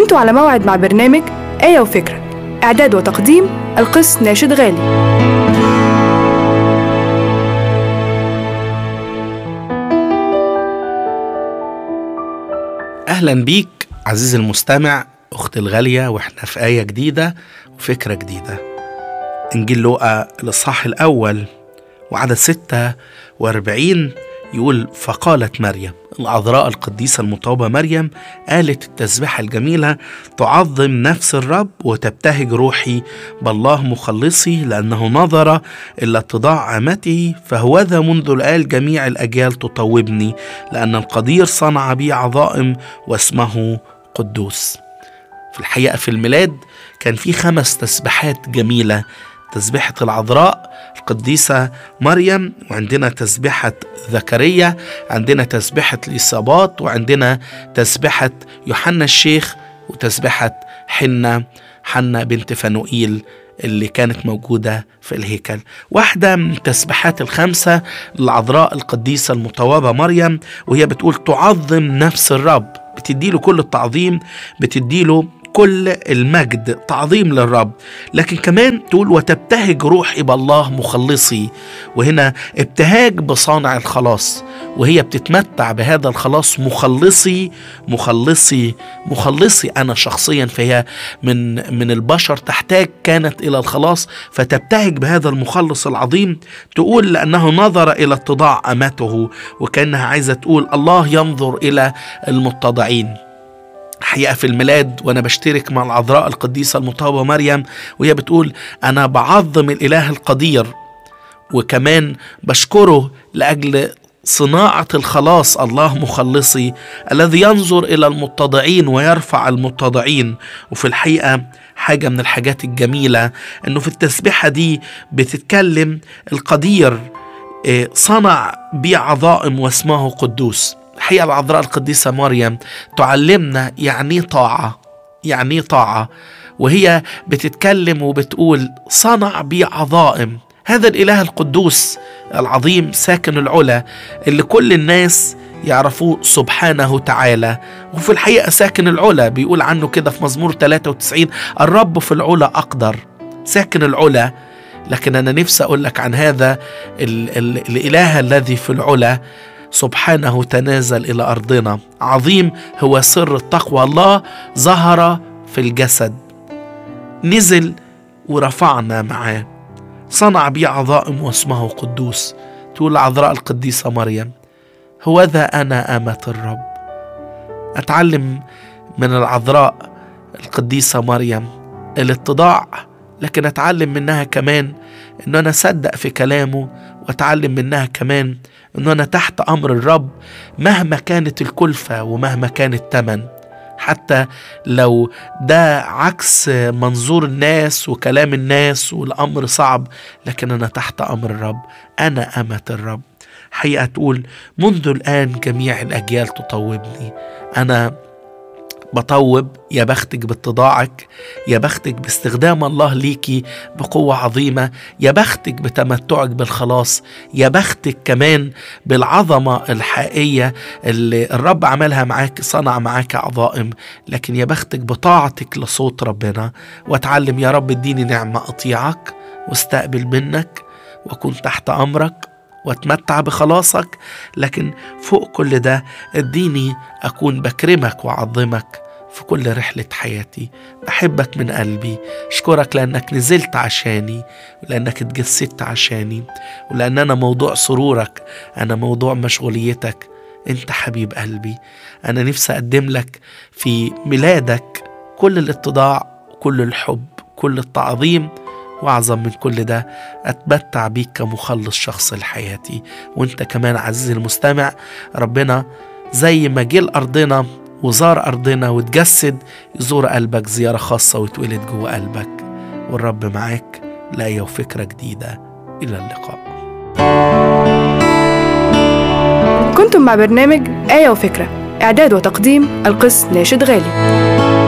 انتوا على موعد مع برنامج آية وفكرة إعداد وتقديم القس ناشد غالي أهلا بيك عزيزي المستمع أختي الغالية وإحنا في آية جديدة وفكرة جديدة إنجيل لوقا الإصحاح الأول وعدد ستة وأربعين يقول فقالت مريم العذراء القديسة المطوبة مريم قالت التسبيحة الجميلة تعظم نفس الرب وتبتهج روحي بالله مخلصي لأنه نظر إلى اتضاع أمته فهوذا منذ الآل جميع الأجيال تطوبني لأن القدير صنع بي عظائم واسمه قدوس في الحقيقة في الميلاد كان في خمس تسبيحات جميلة تسبيحة العذراء القديسة مريم وعندنا تسبيحة زكريا عندنا تسبيحة الإصابات وعندنا تسبيحة يوحنا الشيخ وتسبيحة حنة حنة بنت فنوئيل اللي كانت موجودة في الهيكل واحدة من التسبيحات الخمسة للعذراء القديسة المطوبة مريم وهي بتقول تعظم نفس الرب بتديله كل التعظيم بتديله كل المجد تعظيم للرب لكن كمان تقول وتبتهج روحي بالله مخلصي وهنا ابتهاج بصانع الخلاص وهي بتتمتع بهذا الخلاص مخلصي مخلصي مخلصي انا شخصيا فهي من من البشر تحتاج كانت الى الخلاص فتبتهج بهذا المخلص العظيم تقول لانه نظر الى اتضاع امته وكانها عايزه تقول الله ينظر الى المتضعين حقيقة في الميلاد وأنا بشترك مع العذراء القديسة المطوبة مريم وهي بتقول أنا بعظم الإله القدير وكمان بشكره لأجل صناعة الخلاص الله مخلصي الذي ينظر إلى المتضعين ويرفع المتضعين وفي الحقيقة حاجة من الحاجات الجميلة أنه في التسبيحة دي بتتكلم القدير صنع بي عظائم واسمه قدوس الحقيقة العذراء القديسة مريم تعلمنا يعني طاعة يعني طاعة وهي بتتكلم وبتقول صنع بي عظائم هذا الإله القدوس العظيم ساكن العلا اللي كل الناس يعرفوه سبحانه تعالى وفي الحقيقة ساكن العلا بيقول عنه كده في مزمور 93 الرب في العلا أقدر ساكن العلا لكن أنا نفسي أقول لك عن هذا ال ال الإله الذي في العلا سبحانه تنازل الى ارضنا عظيم هو سر التقوى الله ظهر في الجسد نزل ورفعنا معاه صنع بي عظائم واسمه قدوس تقول العذراء القديسة مريم هوذا أنا أمة الرب أتعلم من العذراء القديسة مريم الاتضاع لكن أتعلم منها كمان أن أنا أصدق في كلامه وأتعلم منها كمان أن أنا تحت أمر الرب مهما كانت الكلفة ومهما كان التمن حتى لو ده عكس منظور الناس وكلام الناس والأمر صعب لكن أنا تحت أمر الرب أنا أمة الرب حقيقة تقول منذ الآن جميع الأجيال تطوبني أنا بطوب يا بختك باتضاعك يا بختك باستخدام الله ليكي بقوة عظيمة يا بختك بتمتعك بالخلاص يا بختك كمان بالعظمة الحقيقية اللي الرب عملها معاك صنع معاك عظائم لكن يا بختك بطاعتك لصوت ربنا واتعلم يا رب اديني نعمة أطيعك واستقبل منك وأكون تحت أمرك واتمتع بخلاصك لكن فوق كل ده اديني اكون بكرمك واعظمك في كل رحلة حياتي بحبك من قلبي أشكرك لأنك نزلت عشاني ولأنك اتجسدت عشاني ولأن أنا موضوع سرورك أنا موضوع مشغوليتك أنت حبيب قلبي أنا نفسي أقدم لك في ميلادك كل الاتضاع كل الحب كل التعظيم واعظم من كل ده اتمتع بيك كمخلص شخص لحياتي وانت كمان عزيزي المستمع ربنا زي ما جه لارضنا وزار ارضنا وتجسد يزور قلبك زياره خاصه ويتولد جوه قلبك والرب معاك لايه وفكره جديده الى اللقاء كنتم مع برنامج آية وفكرة إعداد وتقديم القس ناشد غالي